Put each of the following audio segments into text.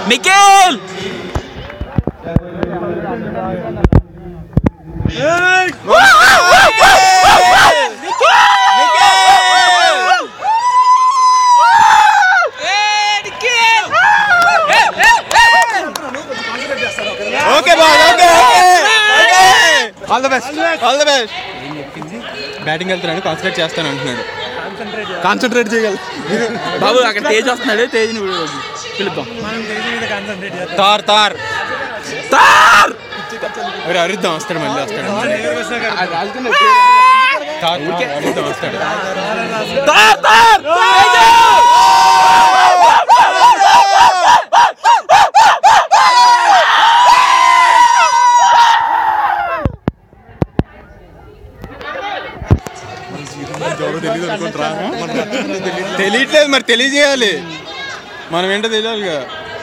Nikhil okay boy okay all the best all the best batting వెళ్తున్నాడు concentrate చేస్తాను అంటున్నాడు concentrate చేయగలరు బాబు అక్కడ తేజ్ వస్తున్నాడు తేజ్ని పిలుద్దాం తార్ తార్ తార్ అరే అరిద్దాం వస్తాడు మళ్ళీ వస్తాడు తార్ తార్, అరిద్దాం వస్తాడు తార్ తార్ తెలియట్లేదు మరి తెలియజేయాలి మనం ఏంటో తెలియాలిగా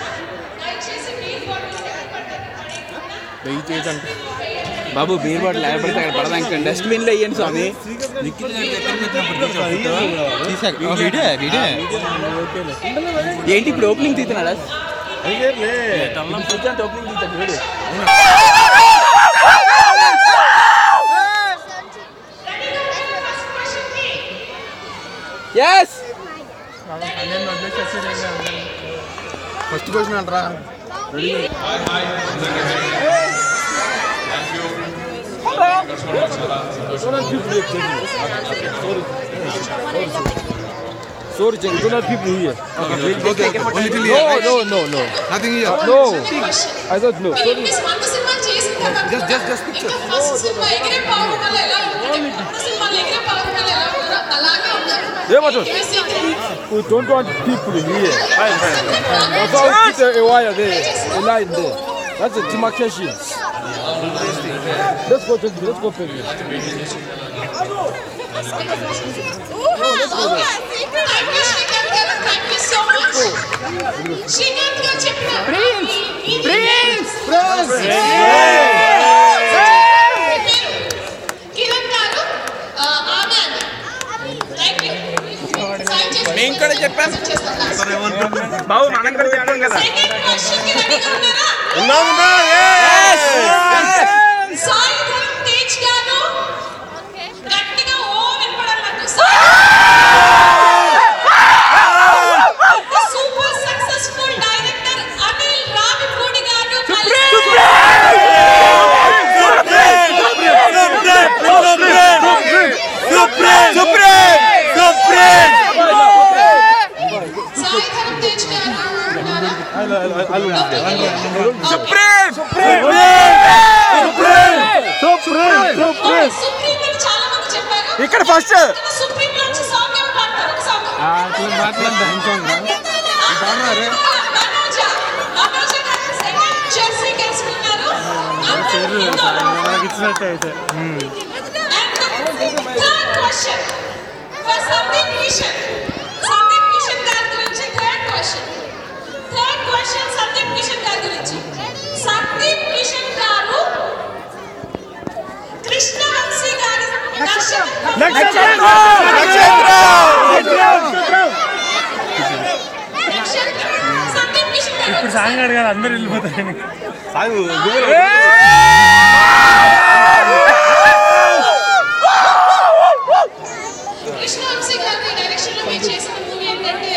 వెయ్యి చేసి అంటే బాబు బీర్ బాటిల్ లేకపోతే అక్కడ పడదాం డస్ట్బిన్ లో వేయండి స్వామి తీసాక ఓ, వీడియో వీడియో ఏంటి ఇప్పుడు ఓపెనింగ్ తీస్తున్నాడా ఓపెనింగ్ తీస్తాడు చూడు ఎస్ ఫస్ట్ క్వశ్చన్ అంటారా Sorry, Jack, do not people here. Okay only till No, no, no, no. Nothing here No, I don't know. ఎన్ని వంద సినిమాలు చేసిన తర్వాత Just- just- just ఇంకా ఫస్ట్ సినిమా ఎగిరే పావురం వల్ల ఎలా ఉంటుంది అప్పుడు సినిమాలు ఎగిరే పావురం వల్ల ఎలా ఉంటారో అలాగే ఉన్నారు ఏమంటారు? We don't want people here. That's why we put a wire there, a line there. That's a demarcation. Let's go, Jack, let's go, Penny. Srikanth గారు చెప్పిన కిరణ్ గారు ఆ, ఆమె థ్యాంక్ యూ మేము కూడా చెప్పాం బాబు మనం కూడా చెప్పాం కదా సెకండ్ క్వశ్చన్ కి రెడీగా ఉన్నారా సాయి ధరమ్ తేజ్ గారు గట్టిగా ఓ వినపడాలి నాకు super successful director Anil Ravipudi garu Sai Dharam Tej గారు సుప్రీం అని చాలా మంది చెప్పారు ఇక్కడ ఫస్ట్ సుప్రీం నుంచి సాంగ్ ఏమి పాడతారు ఒక song Manoja Manoja garu second jersey గెలుచుకున్నారు third question for Sandeep Kishan Sandeep Kishan గారి గురించి third question third question Sandeep Kishan గారి గురించి సందీప్ కిషన్ గారు కృష్ణ వంశీ గారి నక్షత్రం సందీప్ కిషన్ గారు ఇప్పుడు సాంగ్ అడగాలి అందరు వెళ్ళిపోతారని కృష్ణవంశీ గారి డైరెక్షన్ లో మీరు చేసిన మూవీ ఏంటంటే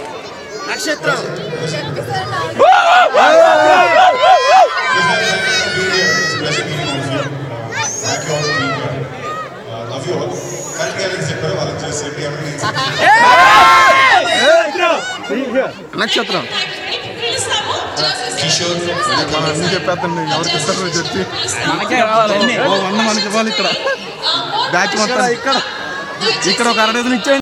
లవ్ యూ కరెక్ట్ గా చెప్పారు వాళ్ళకి చేసి నక్షత్రం పిలుస్తాము కిషోర్ మనం అన్ని చెప్పేస్తాం ఎవరికి ఇస్తారో చెప్పి మనకే కావాలి ఓ వంద మనకి ఇవ్వాలి ఇక్కడ బ్యాచ్ మొత్తం ఇక్కడ ఇక్కడ ఒక అరడజన్ ఇచ్చేయండి